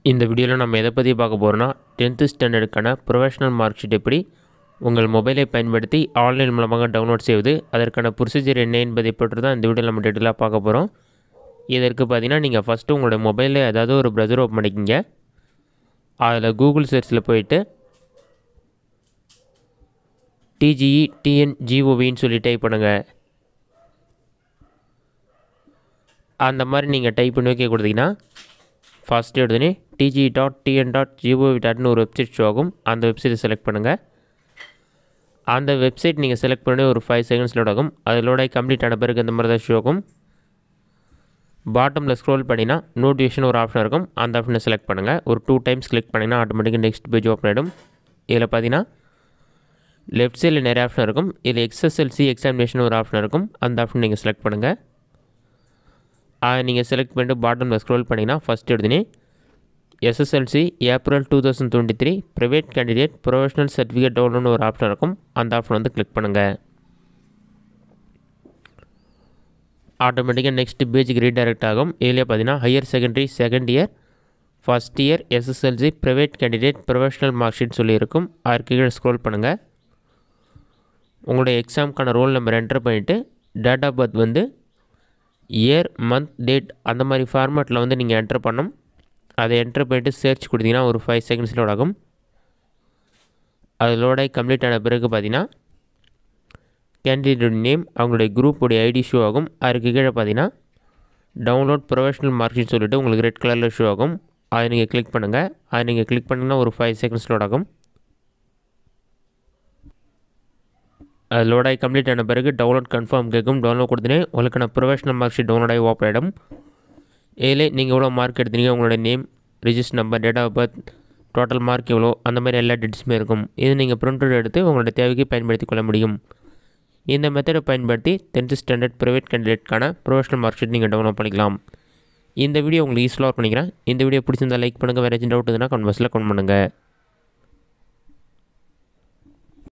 இந்த வீடியோவில் நம்ம எதை பற்றி பார்க்க போகிறோம்னா டென்த்து ஸ்டாண்டர்டுக்கான ப்ரொஃபஷனல் மார்க் ஷீட் எப்படி உங்கள் மொபைலை பயன்படுத்தி ஆன்லைன் மூலமாக டவுன்லோட் செய்வது அதற்கான ப்ரொசீஜர் என்ன என்பதை பற்றி தான் இந்த வீடியோவில் நம்ம டீட்டெயிலாக பார்க்க போகிறோம் இதற்கு பார்த்தீங்கன்னா நீங்கள் ஃபஸ்ட்டு உங்களோட மொபைலில் ஏதாவது ஒரு ப்ரௌசர் ஓப்பன் பண்ணிக்கிங்க அதில் கூகுள் சர்ச்சில் போயிட்டு டிஜிஇ டிஎன்ஜிஓவின்னு சொல்லி டைப் பண்ணுங்கள் அந்த மாதிரி நீங்கள் டைப் பண்ணி வைக்க கொடுத்தீங்கன்னா ஃபஸ்ட்டு எடுத்தோடனே DG dot TN dot GOV டாட்னு ஒரு வெப்சைட் ஷோ ஆகும் அந்த வெப்சைட்டை செலக்ட் பண்ணுங்கள் அந்த வெப்சைட் நீங்கள் செலக்ட் பண்ணி ஒரு ஃபைவ் செகண்ட்ஸ் லோட் ஆகும் அது லோட் ஆகி கம்ப்ளீட் ஆன பிறகு இந்த மாதிரி தான் ஷோ ஆகும் பாட்டமில் ஸ்க்ரோல் பண்ணினா நோட்டிஃபிகேஷன் ஒரு ஆப்ஷன் இருக்கும் அந்த ஆப்ஷனை செலக்ட் பண்ணுங்கள் ஒரு டூ டைம்ஸ் கிளிக் பண்ணிங்கன்னா ஆட்டோமேட்டிக்காக நெக்ஸ்ட் பேஜ் ஓப்பன் ஆகிடும் இதில் பார்த்தீங்கன்னா லெஃப்ட் சைடில் நிறைய ஆப்ஷன் இருக்கும் இதில் எக்ஸ்எஸ்எல்சி எக்ஸாமினேஷன் ஒரு ஆப்ஷன் இருக்கும் அந்த ஆப்ஷன் நீங்கள் செலக்ட் பண்ணுங்கள் அதை நீங்கள் செலக்ட் பண்ணிட்டு பாட்டமில் ஸ்க்ரோல் பண்ணிங்கன்னா ஃபஸ்ட் எடுத்துனே SSLC April two thousand twenty three private candidate professional certificate டவுன்லோட்னு ஒரு ஆப்ஷன் இருக்கும் அந்த ஆப்ஷன் வந்து கிளிக் பண்ணுங்கள் ஆட்டோமேட்டிக்காக நெக்ஸ்ட் பேஜுக்கு ரீடைரக்ட் ஆகும் இதிலே பார்த்தீங்கன்னா higher secondary second year first year SSLC private candidate professional mark sheet சொல்லியிருக்கும் அதற்கு கீழே ஸ்க்ரோல் பண்ணுங்கள் உங்களுடைய எக்ஸாமுக்கான ரோல் நம்பர் என்டர் பண்ணிவிட்டு டேட் ஆஃப் பர்த் வந்து இயர் மந்த் டேட் அந்த மாதிரி ஃபார்மேட்டில் வந்து நீங்கள் என்டர் பண்ணணும் அதை என்டர் பண்ணிவிட்டு சர்ச் கொடுத்தீங்கன்னா ஒரு ஃபைவ் செகண்ட்ஸ் லோட் ஆகும் அது லோடாகி கம்ப்ளீட் ஆன பிறகு பார்த்தீங்கன்னா கேண்டிடேட் நேம் அவங்களுடைய குரூப்புடைய ஐடி ஷோ ஆகும் அதுக்கு கீழே பார்த்தீங்கன்னா டவுன்லோட் ப்ரொஃபஷனல் மார்க்ஷீட் சொல்லிவிட்டு உங்களுக்கு ரெட் கலரில் ஷோ ஆகும் அதை நீங்கள் கிளிக் பண்ணுங்கள் அதை நீங்கள் கிளிக் பண்ணிங்கன்னா ஒரு ஃபைவ் செகண்ட்ஸ் லோட் ஆகும் அது லோடாகி கம்ப்ளீட் ஆன பிறகு டவுன்லோட் கன்ஃபார்ம் கேட்கும் டவுன்லோட் கொடுத்தனே உங்களுக்கான ப்ரொஃபஷனல் மார்க் ஷீட் டவுன்லோட் ஆகி ஓப்பன் ஆகிடும் இதில் நீங்கள் எவ்வளோ மார்க் எடுத்தீங்க உங்களோட name register number date of birth total mark எவ்வளோ அந்த மாதிரி எல்லா டீட்டெயில்ஸுமே இருக்கும் இது நீங்கள் பிரிண்ட் அவுட் எடுத்து உங்களோட தேவைக்கு பயன்படுத்தி கொள்ள முடியும் இந்த மெத்தடை பயன்படுத்தி டென்த்து ஸ்டாண்டர்ட் ப்ரைவேட் கேண்டிடேட்கான ப்ரொஃபஷனல் மார்க் ஷீட் நீங்கள் டவுன்லோட் பண்ணிக்கலாம் இந்த வீடியோ உங்களுக்கு யூஸ்ஃபுல்லாக பண்ணிக்கிறேன் இந்த வீடியோ பிடிச்சிருந்தால் லைக் பண்ணுங்கள் வேறு ஏதாச்சும் டவுட் இருந்தால் கமெண்ட் பாக்ஸில் கமெண்ட் பண்ணுங்கள்